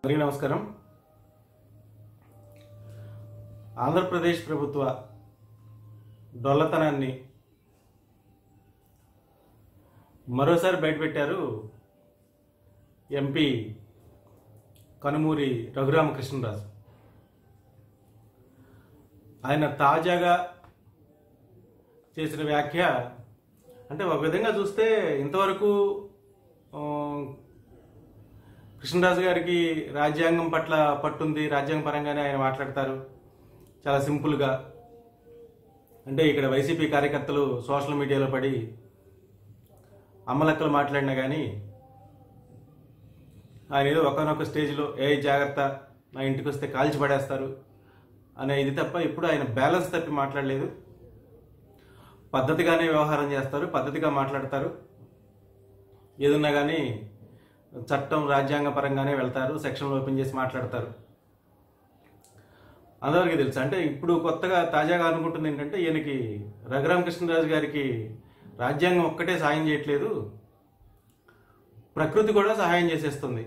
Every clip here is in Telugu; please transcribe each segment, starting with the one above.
అందరికీ నమస్కారం ఆంధ్రప్రదేశ్ ప్రభుత్వ డొల్లతనాన్ని మరోసారి బయటపెట్టారు ఎంపీ కనుమూరి రఘురామకృష్ణరాజు ఆయన తాజాగా చేసిన వ్యాఖ్య అంటే ఒక విధంగా చూస్తే ఇంతవరకు ఆ, కృష్ణరాజు గారికి రాజ్యాంగం పట్ల పట్టుంది రాజ్యాంగ పరంగానే ఆయన మాట్లాడతారు చాలా సింపుల్గా అంటే ఇక్కడ వైసీపీ కార్యకర్తలు సోషల్ మీడియాలో పడి అమ్మలక్కలు మాట్లాడినా కానీ ఆయన ఏదో ఒకనొక స్టేజ్లో ఏ జాగ్రత్త నా ఇంటికి వస్తే కాల్చి పడేస్తారు అనే ఇది తప్ప ఇప్పుడు ఆయన బ్యాలెన్స్ తప్పి మాట్లాడలేదు పద్ధతిగానే వ్యవహారం చేస్తారు పద్ధతిగా మాట్లాడతారు ఏదన్నా కానీ చట్టం రాజ్యాంగ పరంగానే వెళ్తారు సెక్షన్లు ఓపెన్ చేసి మాట్లాడతారు అందరికీ తెలుసు అంటే ఇప్పుడు కొత్తగా తాజాగా అనుకుంటుంది ఏంటంటే ఈయనకి రఘురామకృష్ణరాజు గారికి రాజ్యాంగం ఒక్కటే సాయం చేయట్లేదు ప్రకృతి కూడా సహాయం చేసేస్తుంది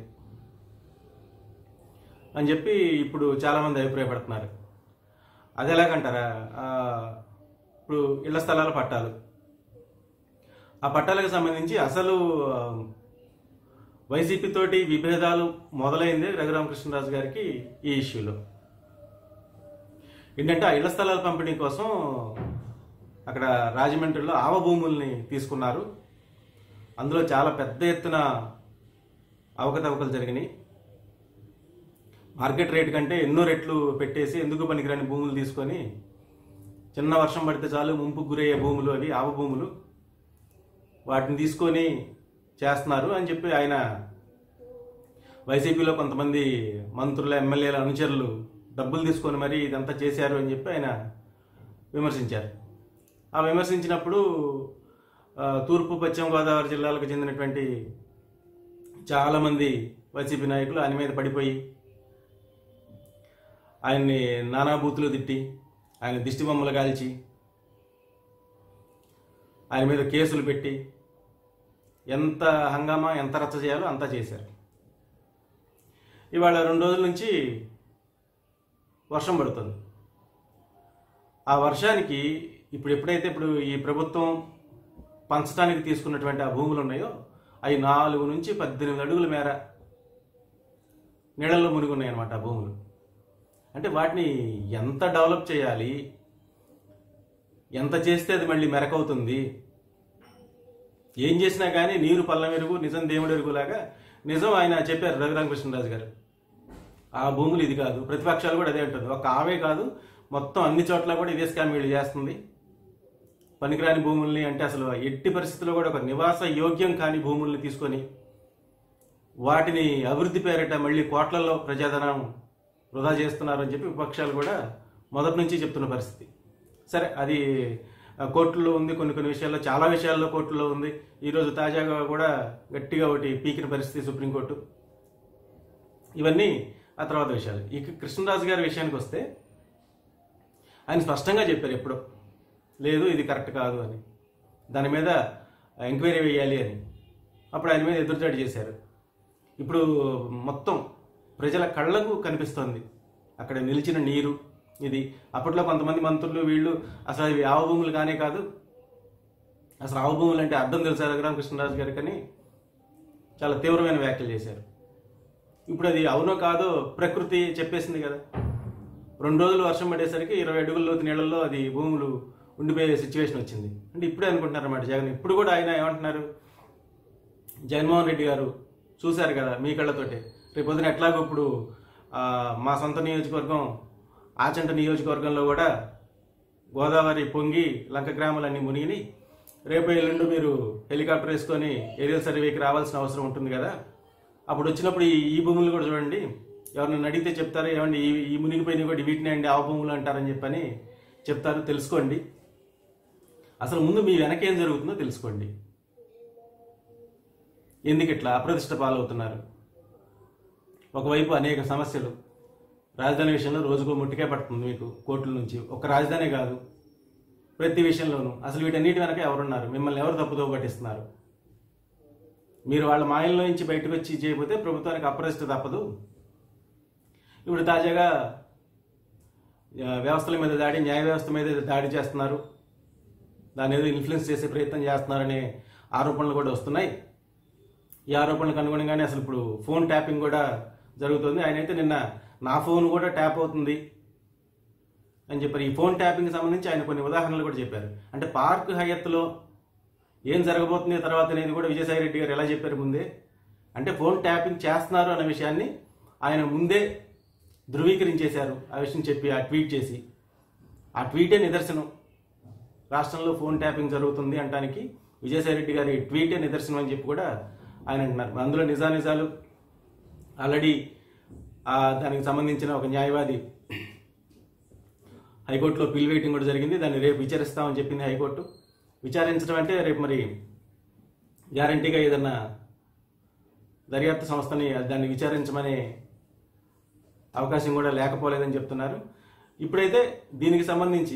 అని చెప్పి ఇప్పుడు చాలామంది అభిప్రాయపడుతున్నారు అది ఎలాగంటారా ఆ, ఇప్పుడు ఇళ్ల స్థలాల పట్టాలు ఆ పట్టాలకు సంబంధించి అసలు ఆ, వైసీపీ తోటి విభేదాలు మొదలైంది రఘురామకృష్ణరాజు గారికి ఈ ఇష్యూలో ఏంటంటే ఆ ఇళ్ల స్థలాల పంపిణీ కోసం అక్కడ రాజమండ్రిలో ఆవ భూముల్ని తీసుకున్నారు అందులో చాలా పెద్ద ఎత్తున అవకతవకలు జరిగినాయి మార్కెట్ రేట్ కంటే ఎన్నో రెట్లు పెట్టేసి ఎందుకు పనికిరాని భూములు తీసుకొని చిన్న వర్షం పడితే చాలు ముంపుకు గురయ్యే భూములు అవి ఆవ భూములు వాటిని తీసుకొని చేస్తున్నారు అని చెప్పి ఆయన వైసీపీలో కొంతమంది మంత్రుల ఎమ్మెల్యేల అనుచరులు డబ్బులు తీసుకొని మరి ఇదంతా చేశారు అని చెప్పి ఆయన విమర్శించారు ఆ విమర్శించినప్పుడు ఆ, తూర్పు పశ్చిమ గోదావరి జిల్లాలకు చెందినటువంటి చాలామంది వైసీపీ నాయకులు ఆయన మీద పడిపోయి ఆయన్ని నానా బూతులు తిట్టి ఆయన దిష్టి బొమ్మలు కాల్చి ఆయన మీద కేసులు పెట్టి ఎంత హంగామా ఎంత రచ్చ చేయాలో అంతా చేశారు ఇవాళ రెండు రోజుల నుంచి వర్షం పడుతుంది ఆ వర్షానికి ఇప్పుడు ఎప్పుడైతే ఇప్పుడు ఈ ప్రభుత్వం పంచడానికి తీసుకున్నటువంటి ఆ భూములు ఉన్నాయో అవి నాలుగు నుంచి పద్దెనిమిది అడుగుల మేర నీళ్ళల్లో మునిగి ఉన్నాయి అన్నమాట ఆ భూములు అంటే వాటిని ఎంత డెవలప్ చేయాలి ఎంత చేస్తే అది మళ్ళీ మెరకవుతుంది ఏం చేసినా కానీ నీరు పల్లం ఎరుగు నిజం దేవుడు ఎరుగులాగా నిజం ఆయన చెప్పారు రఘురామకృష్ణరాజు గారు ఆ భూములు ఇది కాదు ప్రతిపక్షాలు కూడా అదే అంటుంది ఒక ఆవే కాదు మొత్తం అన్ని చోట్ల కూడా ఇదే స్కామ్ వీళ్ళు చేస్తుంది పనికిరాని భూముల్ని అంటే అసలు ఎట్టి పరిస్థితుల్లో కూడా ఒక నివాస యోగ్యం కాని భూముల్ని తీసుకొని వాటిని అభివృద్ధి పేరిట మళ్ళీ కోట్లలో ప్రజాధనం వృధా చేస్తున్నారు అని చెప్పి విపక్షాలు కూడా మొదటి నుంచి చెప్తున్న పరిస్థితి సరే అది ఆ, కోర్టులో ఉంది కొన్ని కొన్ని విషయాల్లో చాలా విషయాల్లో కోర్టులో ఉంది ఈరోజు తాజాగా కూడా గట్టిగా ఒకటి పీకిన పరిస్థితి సుప్రీంకోర్టు ఇవన్నీ ఆ తర్వాత విషయాలు ఇక కృష్ణరాజు గారి విషయానికి వస్తే ఆయన స్పష్టంగా చెప్పారు ఎప్పుడో లేదు ఇది కరెక్ట్ కాదు అని దాని మీద ఎంక్వైరీ వేయాలి అని అప్పుడు ఆయన మీద ఎదురుదాడి చేశారు ఇప్పుడు మొత్తం ప్రజల కళ్ళకు కనిపిస్తోంది అక్కడ నిలిచిన నీరు ఇది అప్పట్లో కొంతమంది మంత్రులు వీళ్ళు అసలు ఇవి ఆవ భూములు కానే కాదు అసలు ఆవ భూములు అంటే అర్థం తెలుసా రఘురామ కృష్ణరాజు గారికి అని చాలా తీవ్రమైన వ్యాఖ్యలు చేశారు ఇప్పుడు అది అవునో కాదో ప్రకృతి చెప్పేసింది కదా రెండు రోజులు వర్షం పడేసరికి ఇరవై అడుగుల లోతు నీళ్ళల్లో అది భూములు ఉండిపోయే సిచ్యువేషన్ వచ్చింది అంటే ఇప్పుడే అనుకుంటున్నారు అన్నమాట జగన్ ఇప్పుడు కూడా ఆయన ఏమంటున్నారు జగన్మోహన్ రెడ్డి గారు చూశారు కదా మీ కళ్ళతోటే రేపు పొద్దున ఎట్లాగో ఇప్పుడు ఆ, మా సొంత నియోజకవర్గం ఆచంట నియోజకవర్గంలో కూడా గోదావరి పొంగి లంక గ్రామాలన్నీ మునిగిని రేపు ఎల్లుండి మీరు హెలికాప్టర్ వేసుకొని ఏరియల్ సర్వేకి రావాల్సిన అవసరం ఉంటుంది కదా అప్పుడు వచ్చినప్పుడు ఈ ఈ భూములు కూడా చూడండి ఎవరినైనా అడిగితే చెప్తారు ఏమండి ఈ ఈ మునిగిపోయినవి కూడా వీటినే అండి ఆ భూములు అంటారని చెప్పని చెప్తారు తెలుసుకోండి అసలు ముందు మీ వెనక ఏం జరుగుతుందో తెలుసుకోండి ఎందుకు ఇట్లా అప్రతిష్ట పాలవుతున్నారు ఒకవైపు అనేక సమస్యలు రాజధాని విషయంలో రోజుకో ముట్టికే పడుతుంది మీకు కోర్టుల నుంచి ఒక రాజధానే కాదు ప్రతి విషయంలోనూ అసలు వీటన్నిటి వెనక ఎవరున్నారు మిమ్మల్ని ఎవరు తప్పుదో పట్టిస్తున్నారు మీరు వాళ్ళ మాయల్లో నుంచి బయటకు వచ్చి చేయకపోతే ప్రభుత్వానికి అప్రదిష్ట తప్పదు ఇప్పుడు తాజాగా ఆ, వ్యవస్థల మీద దాడి న్యాయ వ్యవస్థ మీద దాడి చేస్తున్నారు దాని ఏదో ఇన్ఫ్లుయెన్స్ చేసే ప్రయత్నం చేస్తున్నారనే ఆరోపణలు కూడా వస్తున్నాయి ఈ ఆరోపణలకు అనుగుణంగానే అసలు ఇప్పుడు ఫోన్ ట్యాపింగ్ కూడా జరుగుతుంది ఆయన అయితే నిన్న నా ఫోన్ కూడా ట్యాప్ అవుతుంది అని చెప్పారు ఈ ఫోన్ ట్యాపింగ్ సంబంధించి ఆయన కొన్ని ఉదాహరణలు కూడా చెప్పారు అంటే పార్క్ హయత్లో ఏం జరగబోతుంది తర్వాత అనేది కూడా విజయసాయి రెడ్డి గారు ఎలా చెప్పారు ముందే అంటే ఫోన్ ట్యాపింగ్ చేస్తున్నారు అన్న విషయాన్ని ఆయన ముందే ధృవీకరించేశారు ఆ విషయం చెప్పి ఆ ట్వీట్ చేసి ఆ ట్వీటే నిదర్శనం రాష్ట్రంలో ఫోన్ ట్యాపింగ్ జరుగుతుంది అంటానికి విజయసాయి రెడ్డి గారి ట్వీటే నిదర్శనం అని చెప్పి కూడా ఆయన అంటున్నారు అందులో నిజానిజాలు ఆల్రెడీ ఆ దానికి సంబంధించిన ఒక న్యాయవాది హైకోర్టులో పిల్ వెయిటింగ్ కూడా జరిగింది దాన్ని రేపు విచారిస్తామని చెప్పింది హైకోర్టు విచారించడం అంటే రేపు మరి గ్యారంటీగా ఏదన్నా దర్యాప్తు సంస్థని దాన్ని విచారించమనే అవకాశం కూడా లేకపోలేదని చెప్తున్నారు ఇప్పుడైతే దీనికి సంబంధించి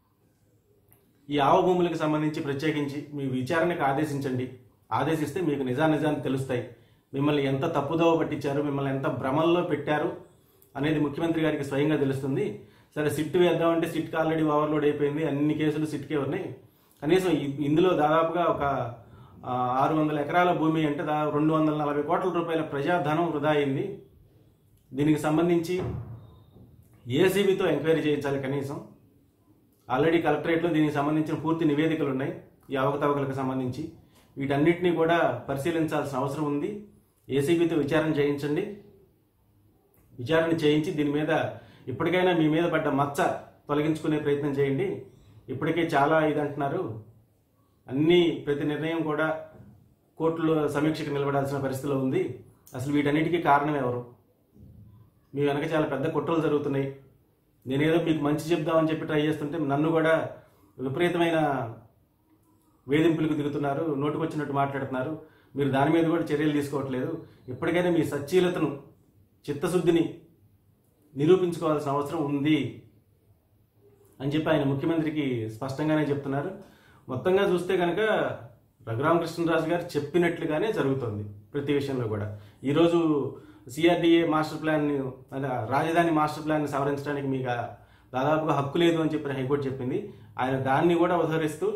ఈ ఆవ భూములకు సంబంధించి ప్రత్యేకించి మీ విచారణకు ఆదేశించండి ఆదేశిస్తే మీకు నిజానిజాలు తెలుస్తాయి మిమ్మల్ని ఎంత తప్పుదోవ పట్టించారు మిమ్మల్ని ఎంత భ్రమల్లో పెట్టారు అనేది ముఖ్యమంత్రి గారికి స్వయంగా తెలుస్తుంది సరే సిట్ వేద్దామంటే సిట్కి ఆల్రెడీ ఓవర్లోడ్ అయిపోయింది అన్ని కేసులు సిట్కే ఉన్నాయి కనీసం ఈ- ఇందులో దాదాపుగా ఒక ఆ, ఆరు వందల ఎకరాల భూమి అంటే దా రెండు వందల నలభై కోట్ల రూపాయల ప్రజాధనం వృధా అయింది దీనికి సంబంధించి ఏసీబీతో ఎంక్వైరీ చేయించాలి కనీసం ఆల్రెడీ కలెక్టరేట్లో దీనికి సంబంధించిన పూర్తి నివేదికలు ఉన్నాయి ఈ అవకతవకలకు సంబంధించి వీటన్నిటిని కూడా పరిశీలించాల్సిన అవసరం ఉంది ఏసీబీతో విచారణ చేయించండి విచారణ చేయించి దీని మీద ఇప్పటికైనా మీ మీద పడ్డ మచ్చ తొలగించుకునే ప్రయత్నం చేయండి ఇప్పటికే చాలా ఇది అంటున్నారు అన్ని ప్రతి నిర్ణయం కూడా కోర్టులో సమీక్షకు నిలబడాల్సిన పరిస్థితిలో ఉంది అసలు వీటన్నిటికీ కారణం ఎవరు మీ వెనక చాలా పెద్ద కుట్రలు జరుగుతున్నాయి నేనేదో మీకు మంచి చెప్దామని చెప్పి ట్రై చేస్తుంటే నన్ను కూడా విపరీతమైన వేధింపులకు దిగుతున్నారు నోటుకొచ్చినట్టు మాట్లాడుతున్నారు మీరు దాని మీద కూడా చర్యలు తీసుకోవట్లేదు ఇప్పటికైనా మీ సచ్చీలతను చిత్తశుద్ధిని నిరూపించుకోవాల్సిన అవసరం ఉంది అని చెప్పి ఆయన ముఖ్యమంత్రికి స్పష్టంగానే చెప్తున్నారు మొత్తంగా చూస్తే కనుక రఘురామకృష్ణరాజు గారు చెప్పినట్లుగానే జరుగుతుంది ప్రతి విషయంలో కూడా ఈరోజు సిఆర్డిఏ మాస్టర్ ప్లాన్ అంటే రాజధాని మాస్టర్ ప్లాన్ సవరించడానికి మీకు ఆ దాదాపుగా హక్కు లేదు అని చెప్పి హైకోర్టు చెప్పింది ఆయన దాన్ని కూడా ఉదహరిస్తూ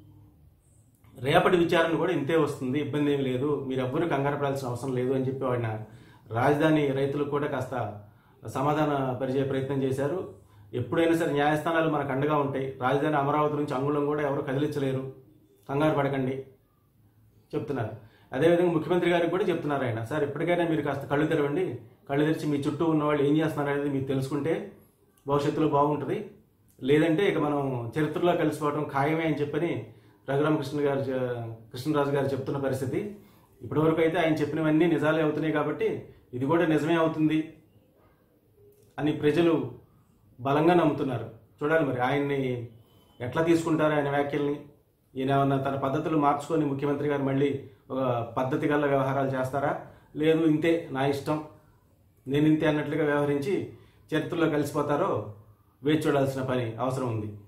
రేపటి విచారణ కూడా ఇంతే వస్తుంది ఇబ్బంది ఏమి లేదు మీరు ఎవ్వరూ కంగారు పడాల్సిన అవసరం లేదు అని చెప్పి ఆయన రాజధాని రైతులకు కూడా కాస్త సమాధాన పరిచే ప్రయత్నం చేశారు ఎప్పుడైనా సరే న్యాయస్థానాలు మనకు అండగా ఉంటాయి రాజధాని అమరావతి నుంచి అంగుళం కూడా ఎవరు కదిలించలేరు కంగారు పడకండి చెప్తున్నారు అదేవిధంగా ముఖ్యమంత్రి గారికి కూడా చెప్తున్నారు ఆయన సార్ ఎప్పటికైనా మీరు కాస్త కళ్ళు తెరవండి కళ్ళు తెరిచి మీ చుట్టూ ఉన్న వాళ్ళు ఏం చేస్తున్నారు అనేది మీకు తెలుసుకుంటే భవిష్యత్తులో బాగుంటుంది లేదంటే ఇక మనం చరిత్రలో కలిసిపోవడం ఖాయమే అని చెప్పని రఘురామకృష్ణ గారు చె- కృష్ణరాజు గారు చెప్తున్న పరిస్థితి ఇప్పటివరకు అయితే ఆయన చెప్పినవన్నీ నిజాలే అవుతున్నాయి కాబట్టి ఇది కూడా నిజమే అవుతుంది అని ప్రజలు బలంగా నమ్ముతున్నారు చూడాలి మరి ఆయన్ని ఎట్లా తీసుకుంటారు ఆయన వ్యాఖ్యల్ని ఈయన ఏమన్నా తన పద్ధతులు మార్చుకొని ముఖ్యమంత్రి గారు మళ్ళీ ఒక పద్ధతి గల వ్యవహారాలు చేస్తారా లేదు ఇంతే నా ఇష్టం నేను ఇంతే అన్నట్లుగా వ్యవహరించి చరిత్రలో కలిసిపోతారో వేచి చూడాల్సిన పని అవసరం ఉంది